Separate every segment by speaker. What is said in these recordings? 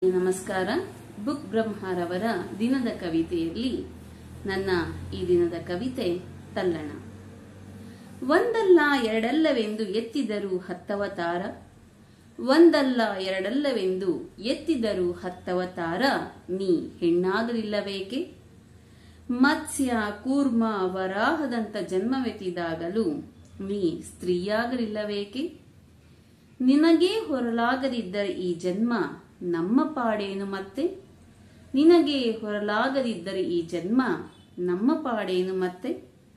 Speaker 1: ನಮಸ್ಕಾರ ಬುಕ್ ಬ್ರಹ್ಮರವರ ದಿನದ ಕವಿತೆಯಲ್ಲಿ ನನ್ನ ಈ ದಿನದ ಕವಿತೆ ತಲ್ಲಣ ಒಂದಲ್ಲ ಎರಡಲ್ಲವೆಂದು ಎತ್ತಿದರು ಹತ್ತವತಾರ ಒಂದಲ್ಲ ಎರಡಲ್ಲವೆಂದು ಎತ್ತಿದರು ಹತ್ತವತಾರ ನೀ ಹೆಣ್ಣಾಗಲಿಲ್ಲಬೇಕೆ ಮತ್ಸ್ಯ ಕೂರ್ಮ ವರಾಹದಂತ ಜನ್ಮವೆತ್ತಿದಾಗಲೂ ನೀ ಸ್ತ್ರೀಯಾಗಲಿಲ್ಲಬೇಕೆ ನಿನಗೇ ಹೊರಲಾಗದಿದ್ದರೆ ಈ ಜನ್ಮ ನಮ್ಮ ಪಾಡೇನು ಮತ್ತೆ ನಿನಗೆ ಹೊರಲಾಗದಿದ್ದರೆ ಈ ಜನ್ಮ ನಮ್ಮ ಪಾಡೇನು ಮತ್ತೆ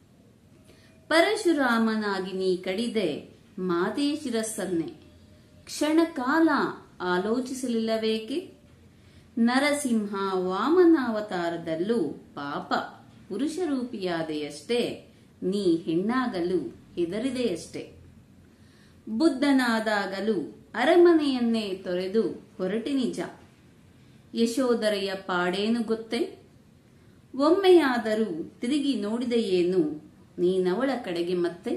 Speaker 1: ಪರಶುರಾಮನಾಗಿ ನೀ ಕಡಿದೆ ಮಾತೇ ಶಿರಸ್ಸನ್ನೆ ಕ್ಷಣಕಾಲ ಆಲೋಚಿಸಲಿಲ್ಲಬೇಕೆ ನರಸಿಂಹ ವಾಮನಾವತಾರದಲ್ಲೂ ಪಾಪ ಪುರುಷರೂಪಿಯಾದೆಯಷ್ಟೇ ನೀ ಹೆಣ್ಣಾಗಲು ಹೆದರಿದೆಯಷ್ಟೇ ಬುದ್ಧನಾದಾಗಲೂ ಅರಮನೆಯನ್ನೇ ತೊರೆದು ಹೊರಟಿ ನಿಜ ಯಶೋದರೆಯ ಪಾಡೇನು ಗೊತ್ತೇ ಒಮ್ಮೆಯಾದರೂ ತಿರುಗಿ ನೋಡಿದೆಯೇನು ನೀನವಳ ಕಡೆಗೆ ಮತ್ತೆ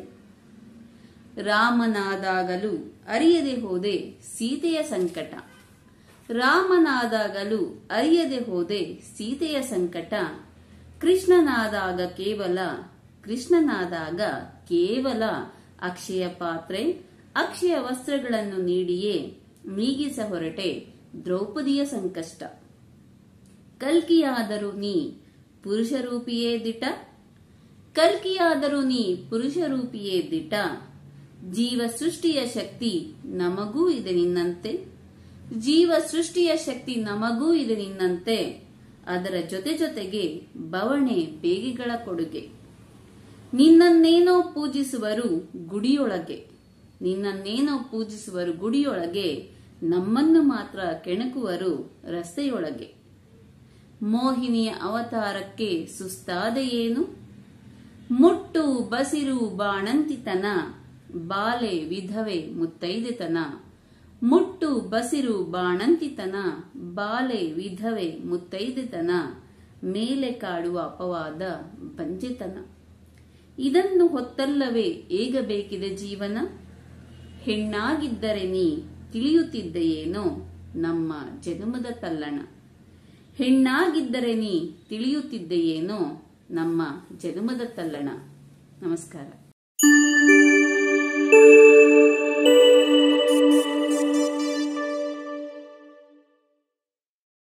Speaker 1: ರಾಮನಾದಾಗಲೂ ಅರಿಯದೆ ಹೋದೆ ಸೀತೆಯ ಸಂಕಟ ರಾಮನಾದಾಗಲೂ ಅರಿಯದೆ ಹೋದೆ ಸೀತೆಯ ಸಂಕಟ ಕೃಷ್ಣನಾದಾಗ ಕೇವಲ ಕೃಷ್ಣನಾದಾಗ ಕೇವಲ ಅಕ್ಷಯ ಪಾತ್ರೆ ಅಕ್ಷಯ ವಸ್ತ್ರಗಳನ್ನು ನೀಡಿಯೇ ನೀಗಿಸ ಹೊರಟೆ ದ್ರೌಪದಿಯ ಸಂಕಷ್ಟ ಕಲ್ಕಿಯಾದರೂ ನೀ ಪುರುಷರೂಪಿಯೇ ದಿಟ ಕಲ್ಕಿಯಾದರೂ ನೀ ಪುರುಷರೂಪಿಯೇ ದಿಟ ಜೀವ ಸೃಷ್ಟಿಯ ಶಕ್ತಿ ನಮಗೂ ಇದೆ ನಿನ್ನಂತೆ ಜೀವ ಸೃಷ್ಟಿಯ ಶಕ್ತಿ ನಮಗೂ ಇದೆ ನಿನ್ನಂತೆ ಅದರ ಜೊತೆ ಜೊತೆಗೆ ಬವಣೆ ಬೇಗಿಗಳ ಕೊಡುಗೆ ನಿನ್ನನ್ನೇನೋ ಪೂಜಿಸುವರು ಗುಡಿಯೊಳಗೆ ನಿನ್ನನ್ನೇನೋ ಪೂಜಿಸುವರು ಗುಡಿಯೊಳಗೆ ನಮ್ಮನ್ನು ಮಾತ್ರ ಕೆಣಕುವರು ರಸ್ತೆಯೊಳಗೆ ಮೋಹಿನಿಯ ಅವತಾರಕ್ಕೆ ಸುಸ್ತಾದೆಯೇನು ಮುಟ್ಟು ಬಸಿರು ಬಾಣಂತಿತನ ಬಾಲೆ ವಿಧವೆ ಮುತ್ತೈದೆತನ ಮುಟ್ಟು ಬಸಿರು ಬಾಣಂತಿತನ ಬಾಲೆ ವಿಧವೆ ಮುತ್ತೈದೆತನ ಮೇಲೆ ಕಾಡುವ ಅಪವಾದ ಬಂಜೆತನ ಇದನ್ನು ಹೊತ್ತಲ್ಲವೇ ಏಗಬೇಕಿದೆ ಜೀವನ ಹೆಣ್ಣಾಗಿದ್ದರೆ ನೀ ತಿಳಿಯುತ್ತಿದ್ದೆಯೇನೋ ನಮ್ಮ ಜನುಮದ ತಲ್ಲಣ ಹೆಣ್ಣಾಗಿದ್ದರೆ ನೀ ತಿಳಿಯುತ್ತಿದ್ದೆಯೇನೋ ನಮ್ಮ ಜನುಮದ ತಲ್ಲಣ ನಮಸ್ಕಾರ